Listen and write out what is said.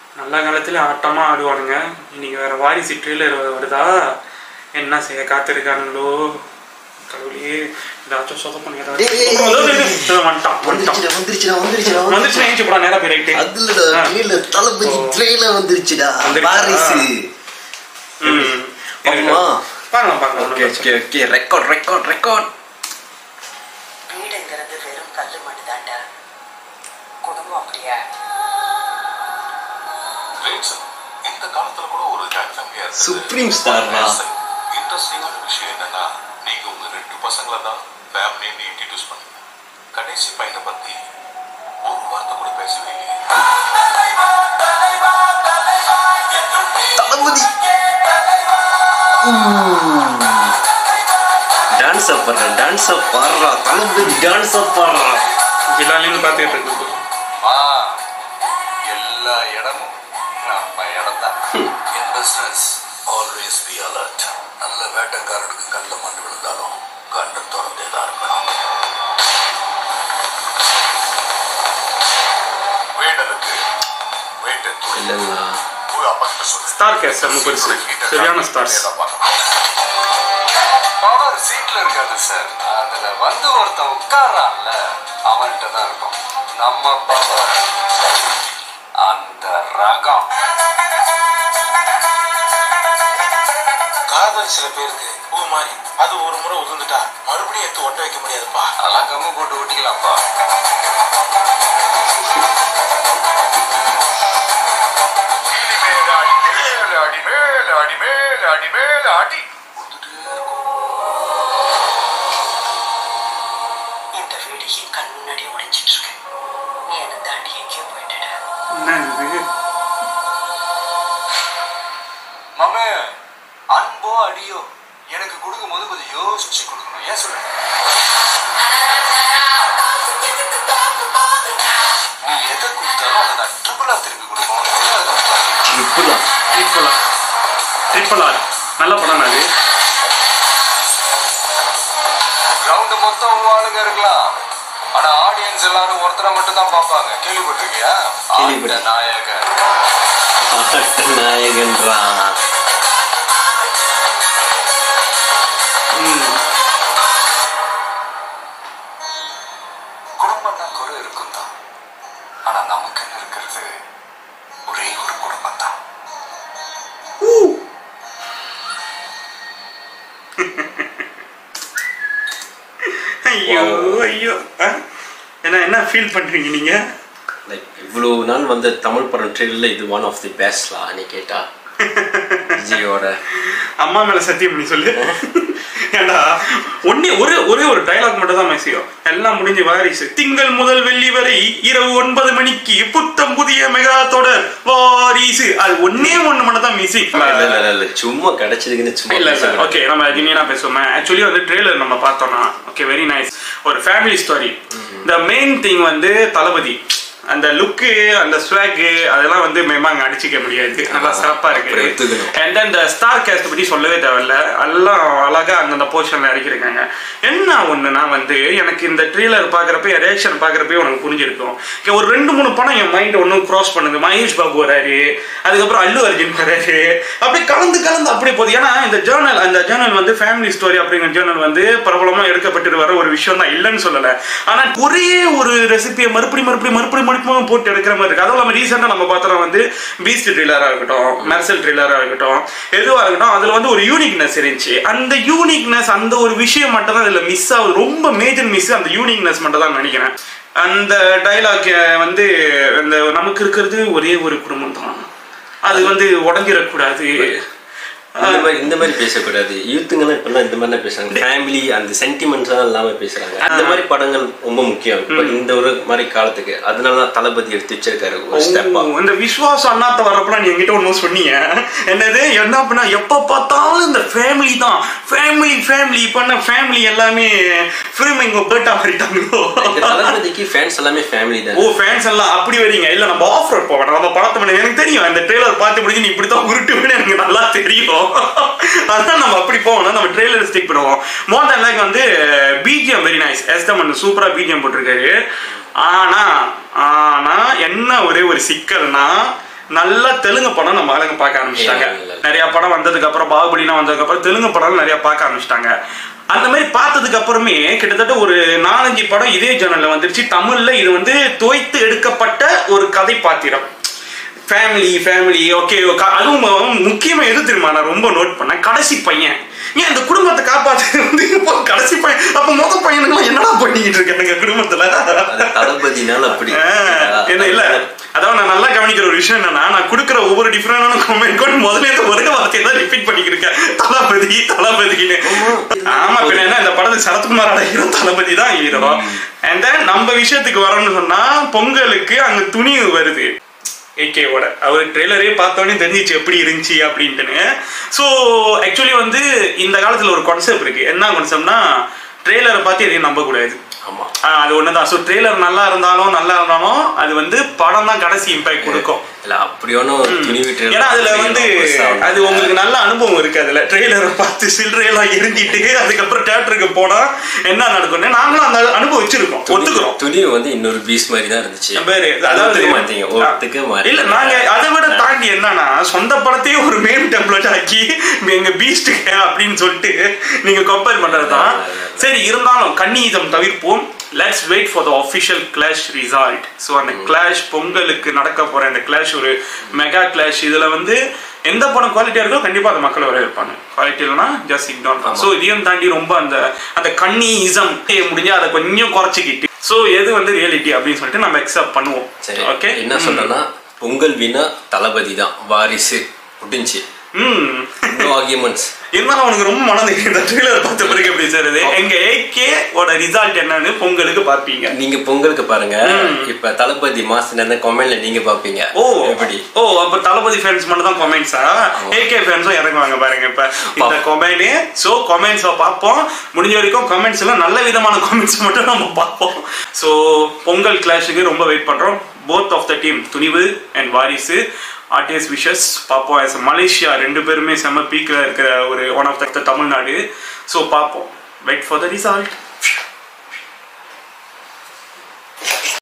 நல்ல காலத்துல ஆட்டமா ஆடுவானுங்க இன்னைக்கு வேற வாரிசு ட்ரெய்லர் வருதா என்ன செய்ய காத்திருக்கானுங்களோ கடவுளே ஏதாச்சும் சொதப்பம் டேய், டேய், டேய், வந்துட்டான் வந்துட்டான் வந்துருச்சுடா வந்துருச்சுடா வந்துருச்சுடா வந்துச்சு ஏஞ்சி போடா நேரா போய் ரைட்டு அதுலடா ஆ. ட்ரெயிலர் தளபதி ஓ. ட்ரெயிலர் வந்துருச்சுடா வந்துருச்சா? வாரிசு ம் பாப்போமா? பார்க்கலாம் பார்க்கலாம் okay okay okay record record record வீடுங்கிறது வெறும் கல்லு மண்ணு தாண்டா குடும்பம் அப்படியா Great, sir. இந்த காலத்துல கூட ஒரு ஜாயிண்ட் ஃபேமிலியா இருக்கு சுப்ரீம் ஸ்டார்னா இன்ட்ரெஸ்டிங்கான விஷயம் என்னன்னா நீங்க உங்க ரெண்டு பசங்களை தான் ஃபேமிலின்னு இன்ட்ரடியூஸ் பண்ணீங்க கடைசி பையனை பத்தி ஒரு வார்த்தை கூட பேசவே இல்லையே தளபதி டான்ஸ் பாடுறா டான்ஸ் பாடுறா தளபதி டான்ஸ் பாடுறா ஜிலாலின்னு பார்த்துக்கிட்டு இருக்கு ஆ எல்லா இடமும் நம்ம இடம் தான் in business always be alert நல்ல வேட்டைக்காரனுக்கு கல்ல மண்ணு விழுந்தாலும் கண்ணு திறந்தே தான் இருக்கணும் வேடனுக்கு வேட்டை தொழில் இல்லைங்களா போய் அப்பா கிட்ட சொல்லு ஸ்டார் கேஸ் செம்ம பெருசு சரியான ஸ்டார்ஸ் பவர் சீட்ல இருக்காது சார் அதுல வந்து ஒருத்தன் உட்கார்றான்ல அவன்கிட்ட தான் இருக்கும் நம்ம பவர் அந்த ரகம் காதல் சில பேருக்கு பூ மாதிரி அது ஒரு முறை உதிர்ந்துட்டா மறுபடியும் எடுத்து ஒட்ட வைக்க முடியாதுப்பா அதெல்லாம் கம்மு போட்டு ஒட்டிக்கலாம்ப்பா அடி மேல அடி மேல அடி மேல அடி இந்த வீடு என் கண் முன்னாடி உடைஞ்சிட்டு இருக்கு நீ என்னை தாண்டி எங்கேயோ போயிட்டடா என்ன இது மாமே அன்போ அடியோ எனக்கு கொடுக்கும் போது கொஞ்சம் யோசிச்சு கொடுக்கணும் ஏன் சொல்லுங்க நீ எதை கொடுத்தாலும் அதை நான் ட்ரிபிளா திருப்பி கொடுக்கணும் ட்ரிப்புலா ட்ரிபிள் ஆர் ட்ரிபிள் ஆர் நல்ல படம் அது கிரவுண்ட் மொத்தம் உங்க ஆளுங்க இருக்கலாம் ஆனா ஆடியன்ஸ் எல்லாரும் ஒருத்தரை மட்டும் தான் பார்ப்பாங்க கேள்விப்பட்டிருக்கியா கேள்விப்பட்டேன். ஆட்ட நாயகன் ஆட்ட நாயகன்றான் ம் குடும்பம் தான் குறை இருக்கும் தான் ஆனா நமக்குன்னு இருக்கிறது ஒரே ஒரு குடும்பம் தான் ஐயோ ஐயோ ஆ? என்ன என்ன ஃபீல் பண்றீங்க நீங்க லைக் இவ்வளோ நாள் வந்த தமிழ் படம் ட்ரெயிலில் இது ஒன் ஆஃப் தி பெஸ்ட்லா நீ கேட்டா விஜயோட அம்மா மேல சத்தியம் பண்ணி சொல்லு ஏண்டா ஒன்னே ஒரே ஒரே ஒரு டைலாக் மட்டும் தான் மெசியோ எல்லாம் முடிஞ்சு வாரிசு திங்கள் முதல் வெள்ளி வரை இரவு ஒன்பது மணிக்கு புத்தம் புதிய மெகா தொடர் வாரிசு அது ஒன்னே ஒண்ணு மட்டும் தான் மிஸ்ஸிங் இல்ல இல்ல இல்ல, இல்ல சும்மா கிடைச்சதுக்குன்னு சும்மா இல்ல சார் பேசக்கூடாது. ஓகே நம்ம ஜினியனா பேசுவோம் ஆக்சுவலி வந்து ட்ரெய்லர் நம்ம பார்த்தோம்னா ஓகே வெரி நைஸ் ஒரு family story the main thing வந்து தளபதி அந்த லுக்கு அந்த ஸ்வாக்கு அதெல்லாம் வந்து மேமா அங்க அடிச்சுக்க முடியாது நல்லா சிறப்பா அப்படி இருக்கு எடுத்துக்கணும். அண்ட் தென் இந்த ஸ்டார் கேஸ்ட் பத்தி சொல்லவே தேவையில்ல எல்லாம் அழகா அந்தந்த போர்ஷன்ல இறக்கிருக்காங்க என்ன ஒண்ணுனா வந்து எனக்கு இந்த ட்ரெய்லர் பாக்குறப்ப ரியாக்ஷன் பாக்குறப்ப உனக்கு புரிஞ்சிருக்கும் Okay, ஒரு ரெண்டு மூணு படம் என் மைண்ட் ஒன்றும் க்ராஸ் பண்ணுது மகேஷ் பாபு வராரு அதுக்கப்புறம் அல்லு அர்ஜுன் வராரு அப்படியே கலந்து கலந்து அப்படியே போகுது ஏன்னா இந்த ஜேர்னல் அந்த ஜேர்னல் வந்து ஃபேமிலி ஸ்டோரி அப்படிங்கிற ஜேர்னல் வந்து பிரபலமா எடுக்கப்பட்டு வர ஒரு விஷயம் தான் இல்லைன்னு சொல்லல ஆனா ஒரே ஒரு ரெசிபியை மறுபடி மறுபடி மறுபடி மறுபடியும் போட்டு எடுக்கிற மாதிரி இருக்கு அதுவும் இல்லாமல் ரீசெண்டாக நம்ம பார்த்தோம் வந்து பீஸ்ட் ட்ரில்லராக இருக்கட்டும் மெர்சல் ட்ரில்லராக இருக்கட்டும் எதுவாக இருக்கட்டும் அதில் வந்து ஒரு யூனிக்னஸ் இருந்துச்சு அந்த யூனிக்னஸ் அந்த ஒரு விஷயம் மட்டும் தான் இதில் மிஸ் ஆகுது ரொம்ப மேஜர் மிஸ் அந்த யூனிக்னஸ் மட்டும் தான் நினைக்கிறேன் அந்த டைலாக் வந்து அந்த நமக்கு இருக்கிறது ஒரே ஒரு குடும்பம் தான் அது வந்து உடஞ்சிடக்கூடாது இந்த மாதிரி இந்த மாதிரி பேசக்கூடாது யூத்துங்கெல்லாம் இப்பெல்லாம் இந்த மாதிரி பேசுறாங்க ஃபேமிலி அந்த சென்டிமெண்ட்ஸ் எல்லாம் இல்லாம பேசுறாங்க இந்த மாதிரி படங்கள் ரொம்ப முக்கியம் இப்ப இந்த ஒரு மாதிரி காலத்துக்கு அதனால தான் தளபதி எடுத்து வச்சிருக்காரு ஒரு ஸ்டெப்பா ஓ, இந்த விஸ்வாசம் அண்ணாத்த வர்றப்பலாம் நீ என்கிட்ட ஒன்றும் சொன்னீங்க என்னது என்ன பண்ண எப்போ பார்த்தாலும் இந்த ஃபேமிலி தான் ஃபேமிலி ஃபேமிலி பண்ண ஃபேமிலி எல்லாமே ஃபிலிமிங்க பேட்டா மாறிட்டாங்களோ தளபதிக்கு ஃபேன்ஸ் எல்லாமே ஃபேமிலி ஓ தான் ஃபேன்ஸ் எல்லாம் அப்படி வரீங்க இல்ல நம்ம ஆஃப் ரோட் போவேன் நம்ம படத்தை பண்ண எனக்கு தெரியும் அந்த ட்ரெய்லர் பார்த்து முடிஞ்சு நீ இப்படி தான் உருட்டுவேன்னு எனக்கு நல்லா தெரியும் அதான் நம்ம அப்படி போவோம் நம்ம ட்ரெய்லர் ஸ்டிக் பண்ணுவோம் மோர் தேன் லைக் வந்து பிஜிஎம் வெரி நைஸ் எஸ்தமன் சூப்பரா பிஜிஎம் போட்டிருக்காரு ஆனா ஆனா என்ன ஒரே ஒரு சிக்கல்னா நல்ல தெலுங்கு படம் நம்ம ஆளுங்க பார்க்க ஆரம்பிச்சிட்டாங்க இல்ல, இல்ல. நிறைய படம் வந்ததுக்கு அப்புறம் பாகுபலிலாம் வந்ததுக்கு அப்புறம் தெலுங்கு படம் நிறைய பார்க்க ஆரம்பிச்சிட்டாங்க அந்த மாதிரி பார்த்ததுக்கு அப்புறமே கிட்டத்தட்ட ஒரு நாலஞ்சு படம் இதே ஜேனல்ல வந்துருச்சு தமிழ்ல இது வந்து தோய்த்து எடுக்கப்பட்ட ஒரு கதை பாத்திரம் ஃபேமிலி ஃபேமிலி ஓகே அதுவும் முக்கியமா எது தெரியுமா நான் ரொம்ப நோட் பண்ணேன் கடைசி பையன் ஏன் இந்த குடும்பத்தை காப்பாத்து வந்து இப்போ கடைசி பையன் அப்ப முத பையனுக்குலாம் என்னடா பண்ணிக்கிட்டு இருக்கேனுங்க குடும்பத்துல அது தளபதினால அப்படி ஆஹ், என்ன இல்ல அதாவது நான் நல்லா கவனிக்கிற ஒரு விஷயம் என்னன்னா நான் கொடுக்குற ஒவ்வொரு டிஃபரெண்டான கமெண்ட் கூட முதல்ல இந்த ஒரே வார்த்தையை தான் ரிப்பீட் பண்ணிக்கிருக்கேன் தளபதி தளபதின்னு ஆமா பின்ன என்ன இந்த படத்துக்கு சரத்குமாரோட ஹீரோ தளபதி தான் ஹீரோ அண்ட் தென் நம்ம விஷயத்துக்கு வரணும்னு சொன்னா பொங்கலுக்கு அங்க துணி வருது ஏகேவோட அவர் ட்ரெய்லரே பார்த்தோன்னே தெரிஞ்சிச்சு எப்படி இருந்துச்சு அப்படின்ட்டுன்னு ஸோ ஆக்சுவலி வந்து இந்த காலத்தில் ஒரு கான்செப்ட் இருக்கு என்ன கான்செப்ட்னா ட்ரெய்லரை பார்த்து எதையும் நம்பக்கூடாது ஆமா ஆஹ் அது ஒண்ணுதான் ஸோ ட்ரெய்லர் நல்லா இருந்தாலும் நல்லா இருந்தாலும் அது வந்து படம் தான் கடைசி இம்பாக்ட் கொடுக்கும் இல்ல அப்படி ஒன்றும் துணிவு trailer ஏன்னா அதுல வந்து பெருசா ஒண்ணும் அது உங்களுக்கு நல்ல அனுபவம் இருக்கு அதுல ட்ரெய்லரை பார்த்து சில்லறையெல்லாம் எரிஞ்சிட்டு அதுக்கப்புறம் தேட்டருக்கு போனா என்ன நடக்கும்னு நாங்களும் அந்த அனுபவம் வச்சிருக்கோம் ஒத்துக்கிறோம் துணிவு வந்து இன்னொரு பீஸ் மாதிரி தான் இருந்துச்சு பேரு அதாவது ஒத்துக்க மாட்டீங்க ஒருத்துக்கு மாட்டீங்க இல்ல நாங்க அதை விட தாண்டி என்னன்னா சொந்த படத்தையே ஒரு மேம் டெம்ப்ளேட் ஆக்கி எங்க பீஸ்டுக்கு அப்படின்னு சொல்லிட்டு நீங்க கம்பேர் பண்றதுதான் சரி இருந்தாலும் கண்ணீதம் தவிர்ப்போம் let's wait for the official clash result so அந்த கிளாஷ் பொங்கலுக்கு நடக்க போற அந்த கிளாஷ் ஒரு மெகா கிளாஷ் இதுல வந்து எந்த படம் குவாலிட்டியா இருக்கோ கண்டிப்பா அந்த மக்கள் வரவேற்பாங்க குவாலிட்டி இல்லைன்னா ஜஸ்ட் இக்னோர் ஸோ இதையும் தாண்டி ரொம்ப அந்த அந்த கண்ணீசம் முடிஞ்சா அதை கொஞ்சம் குறைச்சிக்கிட்டு ஸோ எது வந்து ரியாலிட்டி அப்படின்னு சொல்லிட்டு நம்ம அக்செப்ட் பண்ணுவோம் சரி ஓகே என்ன சொல்றேன்னா பொங்கல் வீணா தளபதி தான் வாரிசு முடிஞ்சு ம் நோ ஆர்கியூமெண்ட்ஸ் இருந்தாலும் அவனுக்கு ரொம்ப மனம் இந்த ட்ரெய்லர் பார்த்த பிறகு எப்படி சார் எங்க ஏகே ஓட ரிசல்ட் என்னன்னு பொங்கலுக்கு பார்ப்பீங்க நீங்க பொங்கலுக்கு பாருங்க இப்ப தளபதி மாசம் என்ன கமெண்ட்ல நீங்க பாப்பீங்க ஓ எப்படி ஓ அப்ப தளபதி ஃபேன்ஸ் மட்டும் தான் கமெண்ட்ஸா ஏகே ஃபேன்ஸும் இறங்குவாங்க பாருங்க இப்ப இந்த கமெண்ட் சோ கமெண்ட்ஸை பார்ப்போம் முடிஞ்ச வரைக்கும் கமெண்ட்ஸ் எல்லாம் நல்ல விதமான கமெண்ட்ஸ் மட்டும் நம்ம பார்ப்போம் சோ பொங்கல் கிளாஷுக்கு ரொம்ப வெயிட் பண்றோம் both of the team Thunivu and Varisu ஆர்டிஎஸ் விஷஸ் பார்ப்போம் as a மலேசியா ரெண்டு பேருமே செம்ம பீக்கில் இருக்கிற ஒரு one of the Tamil Nadu so பார்ப்போம் வெயிட் ஃபார் த ரிசல்ட்